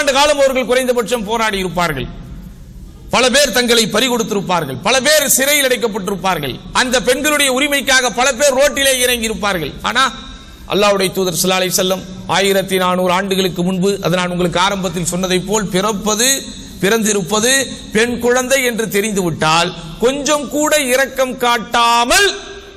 ஓராண்டு காலம் அவர்கள் குறைந்தபட்சம் போராடி இருப்பார்கள் பல பேர் தங்களை பறிகொடுத்திருப்பார்கள் பல பேர் சிறையில் அடைக்கப்பட்டிருப்பார்கள் அந்த பெண்களுடைய உரிமைக்காக பல பேர் ரோட்டிலே இறங்கி இருப்பார்கள் ஆனா அல்லாஹ்வுடைய தூதர் ஸல்லல்லாஹு அலைஹி வஸல்லம் ஆயிரத்தி நானூறு ஆண்டுகளுக்கு முன்பு அது நான் உங்களுக்கு ஆரம்பத்தில் சொன்னதை போல் பிறப்பது பிறந்திருப்பது பெண் குழந்தை என்று தெரிந்துவிட்டால் கொஞ்சம் கூட இரக்கம் காட்டாமல்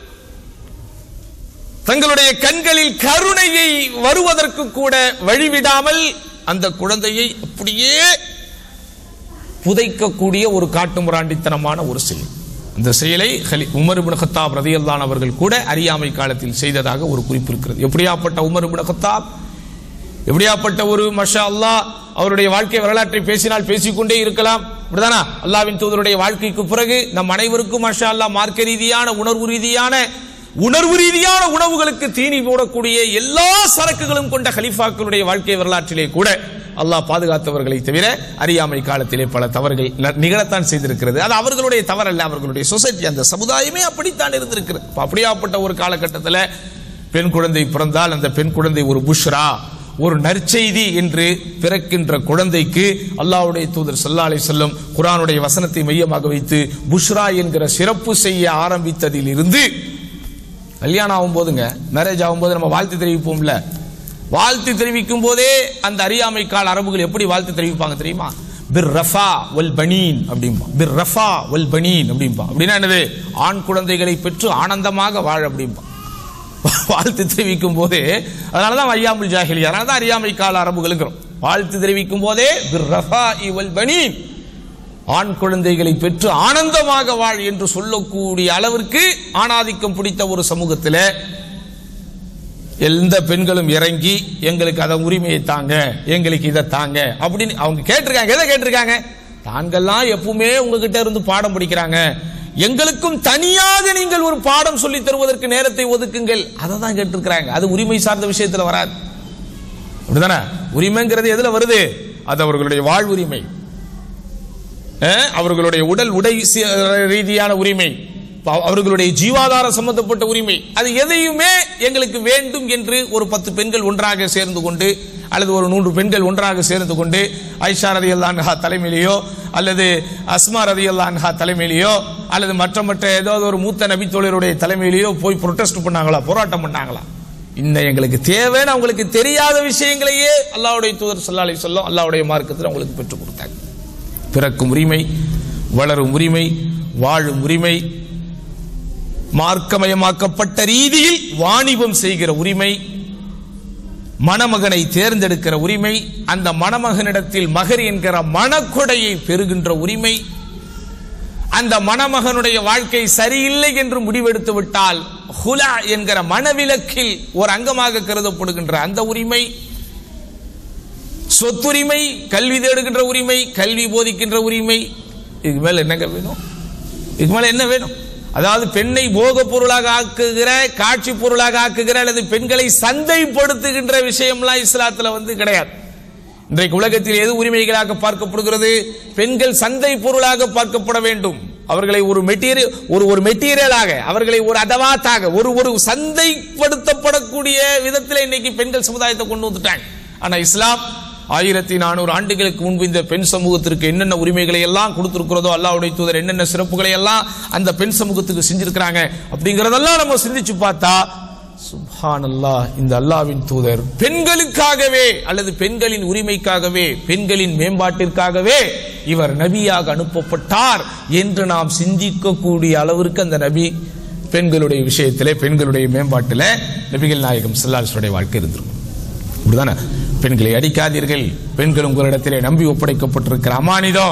தங்களுடைய கண்களில் கருணையை வருவதற்கு கூட வழிவிடாமல் அந்த குழந்தையை அப்படியே புதைக்கக்கூடிய ஒரு காட்டுமிராண்டித்தனமான ஒரு செயல் அந்த செயலை ஹலி- உமர் இப்னு கத்தாப் ரதியல்லான் அவர்கள் கூட அறியாமை காலத்தில் செய்ததாக ஒரு குறிப்பு இருக்கிறது எப்படியாப்பட்ட உமர் இப்னு கத்தாப் எப்படியாப்பட்ட ஒரு மஷா அல்லாஹ் அவருடைய வாழ்க்கை வரலாற்றை பேசினால் பேசிக்கொண்டே இருக்கலாம் இப்படிதானா அல்லாவின் தூதருடைய வாழ்க்கைக்கு பிறகு நம் அனைவருக்கும் மஷா அல்லாஹ் மார்க்க ரீதியான உணர்வு ரீதியான உணர்வு ரீதியான உணவுகளுக்கு தீனி போடக்கூடிய எல்லா சரக்குகளும் கொண்ட கலீஃபாக்களுடைய வாழ்க்கை வரலாற்றிலே கூட அல்லாஹ் பாதுகாத்தவர்களை தவிர அறியாமை காலத்திலே பல தவறுகள் ந- நிகழத்தான் செய்திருக்கிறது அது அவர்களுடைய தவறல்ல அவர்களுடைய சொசைட்டி அந்த சமுதாயமே அப்படித்தான் இருந்திருக்கிறது அப்ப அப்படியாப்பட்ட ஒரு காலகட்டத்தில் பெண் குழந்தை பிறந்தால் அந்த பெண் குழந்தை ஒரு புஷ்ரா ஒரு நற்செய்தி என்று பிறக்கின்ற குழந்தைக்கு அல்லாஹ்வுடைய தூதர் ஸல்லல்லாஹு அலைஹி வஸல்லம் குர்ஆனுடைய வசனத்தை மையமாக வைத்து புஷ்ரா என்கிற சிறப்பு செய்ய ஆரம்பித்ததில் இருந்து கல்யாணம் ஆகும் போதுங்க மேரேஜ் ஆகும்போது நம்ம வாழ்த்து தெரிவிப்போம்ல வாழ்த்து தெரிவிக்கும் போதே அந்த அறியாமை கால அரபுகள் எப்படி வாழ்த்து தெரிவிப்பாங்க தெரியுமா பிர் ரஃபா வல் பனீன் அப்படிம்பா பிர் ரஃபா வல் பனீன் அப்படிம்பா அப்படின்னா என்னது ஆண் குழந்தைகளை பெற்று ஆனந்தமாக வாழ அப்படிம்பா வாழ்த்து தெரிவிக்கும் போதே அதனாலதான் ஐயாமுல் ஜாஹிலி அதனால தான் அறியாமை கால அரபுகளுங்கிறோம் வாழ்த்து தெரிவிக்கும் போதே பிர் ரஃபா வல் பனீன் ஆண் குழந்தைகளை பெற்று ஆனந்தமாக வாழ் என்று சொல்லக்கூடிய அளவிற்கு ஆணாதிக்கம் பிடித்த ஒரு சமூகத்தில் எந்த பெண்களும் இறங்கி எங்களுக்கு அதை உரிமையை தாங்க எங்களுக்கு இதை தாங்க அப்படின்னு அவங்க கேட்டிருக்காங்க எதை கேட்டிருக்காங்க தாங்கெல்லாம் எப்பவுமே உங்ககிட்ட இருந்து பாடம் படிக்கிறாங்க எங்களுக்கும் தனியாக நீங்கள் ஒரு பாடம் சொல்லி தருவதற்கு நேரத்தை ஒதுக்குங்கள் அதை தான் கேட்டிருக்கிறாங்க அது உரிமை சார்ந்த விஷயத்துல வராது அப்படிதானே உரிமைங்கிறது எதுல வருது அது அவர்களுடைய வாழ்வுரிமை அஹ், அவர்களுடைய உடல் உடை சி- ரீதியான உரிமை ப- அவர்களுடைய ஜீவாதார சம்பந்தப்பட்ட உரிமை அது எதையுமே எங்களுக்கு வேண்டும் என்று ஒரு பத்து பெண்கள் ஒன்றாக சேர்ந்து கொண்டு அல்லது ஒரு நூறு பெண்கள் ஒன்றாக சேர்ந்து கொண்டு ஐஷா ரதி அல்லான்ஹா தலைமையிலேயோ அல்லது அஸ்மா ரதி அல்லான்ஹா தலைமையிலேயோ அல்லது மற்ற மற்ற ஏதாவது ஒரு மூத்த நபித்தோழருடைய தலைமையிலேயோ போய் புரொட்டஸ்ட் பண்ணாங்களா போராட்டம் பண்ணாங்களா இந்த எங்களுக்கு தேவைன்னு அவங்களுக்கு தெரியாத விஷயங்களையே அல்லாஹ்வுடைய தூதர் ஸல்லல்லாஹு அலைஹி வஸல்லம் அல்லாஹ்வுடைய மார்க்கத்தில் அவங்களுக்கு பெற்றுக் கொடுத்தாங்க பிறக்கும் உரிமை வளரும் உரிமை வாழும் உரிமை மார்க்கமயமாக்கப்பட்ட ரீதியில் வாணிபம் செய்கிற உரிமை மணமகனை தேர்ந்தெடுக்கிற உரிமை அந்த மணமகனிடத்தில் மகர் என்கிற மணக்கொடையை பெறுகின்ற உரிமை அந்த மணமகனுடைய வாழ்க்கை சரியில்லை என்று முடிவெடுத்து விட்டால் ஹுலா என்கிற மனவிலக்கில் ஒரு அங்கமாக கருதப்படுகின்ற அந்த உரிமை சொத்துரிமை கல்வி தேடுகின்ற உரிமை கல்வி போதிக்கின்ற உரிமை இதுக்கு மேல என்னங்க வேணும் இதுக்கு மேல என்ன வேணும் அதாவது பெண்ணை போக பொருளாக ஆக்குகிற காட்சி பொருளாக ஆக்குகிற அல்லது பெண்களை சந்தைப்படுத்துகின்ற விஷயம்லாம் இஸ்லாத்துல வந்து கிடையாது இன்றைக்கு உலகத்தில் எது உரிமைகளாக பார்க்கப்படுகிறது பெண்கள் சந்தை பொருளாக பார்க்கப்பட வேண்டும் அவர்களை ஒரு மெட்டீரியல் ஒரு ஒரு மெட்டீரியலாக அவர்களை ஒரு அதவாத்தாக ஒரு ஒரு சந்தைப்படுத்தப்படக்கூடிய விதத்தில் இன்னைக்கு பெண்கள் சமுதாயத்தை கொண்டு வந்துட்டாங்க ஆனா இஸ்லாம் ஆயிரத்தி நானூறு ஆண்டுகளுக்கு முன்பு இந்த பெண் சமூகத்திற்கு என்னென்ன உரிமைகளை எல்லாம் கொடுத்திருக்கிறதோ அல்லாஹ்வுடைய தூதர் என்னென்ன சிறப்புகளை எல்லாம் அந்த பெண் சமூகத்துக்கு செஞ்சிருக்கிறாங்க அப்படிங்கறதெல்லாம் நம்ம சிந்திச்சு பார்த்தா சுப்ஹானல்லாஹ் இந்த அல்லாஹ்வின் தூதர் பெண்களுக்காகவே அல்லது பெண்களின் உரிமைக்காகவே பெண்களின் மேம்பாட்டிற்காகவே இவர் நபியாக அனுப்பப்பட்டார் என்று நாம் சிந்திக்கக்கூடிய அளவிற்கு அந்த நபி பெண்களுடைய விஷயத்திலே பெண்களுடைய மேம்பாட்டிலே நபிகள் நாயகம் ஸல்லல்லாஹு வாழ்க்கை இருந்திருக்கும் இப்படிதானே பெண்களை அடிக்காதீர்கள் பெண்கள் உங்களிடத்திலே நம்பி ஒப்படைக்கப்பட்டிருக்கிற அமானிதம்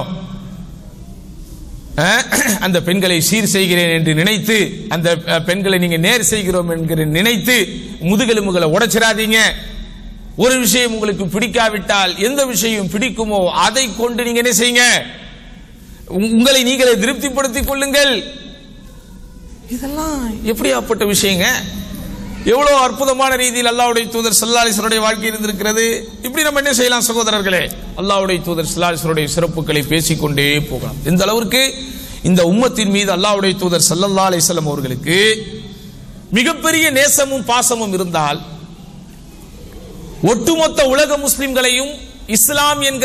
அஹ், அந்த பெண்களை சீர் செய்கிறேன் என்று நினைத்து அந்த அஹ், பெண்களை நீங்க நேர் செய்கிறோம் என்கிற நினைத்து முதுகெலும்புகளை உடைச்சிடாதீங்க ஒரு விஷயம் உங்களுக்கு பிடிக்காவிட்டால் எந்த விஷயம் பிடிக்குமோ அதை கொண்டு நீங்க என்ன செய்யுங்க உங்- உங்களை நீங்களே திருப்திப்படுத்திக் கொள்ளுங்கள் இதெல்லாம் எப்படியாப்பட்ட விஷயங்க எவ்வளவு அற்புதமான ரீதியில் அல்லாஹ்வுடைய தூதர் சல்லாலிசருடைய வாழ்க்கை இருந்திருக்கிறது இப்படி நம்ம என்ன செய்யலாம் சகோதரர்களே அல்லாஹ்வுடைய தூதர் சல்லாலிசருடைய சிறப்புகளை பேசிக்கொண்டே போகலாம் இந்த அளவிற்கு இந்த உம்மத்தின் மீது அல்லாஹ்வுடைய தூதர் சல்லல்லா அலிஸ்லாம் அவர்களுக்கு மிகப்பெரிய நேசமும் பாசமும் இருந்தால் ஒட்டுமொத்த உலக முஸ்லிம்களையும் இஸ்லாம் என்கிற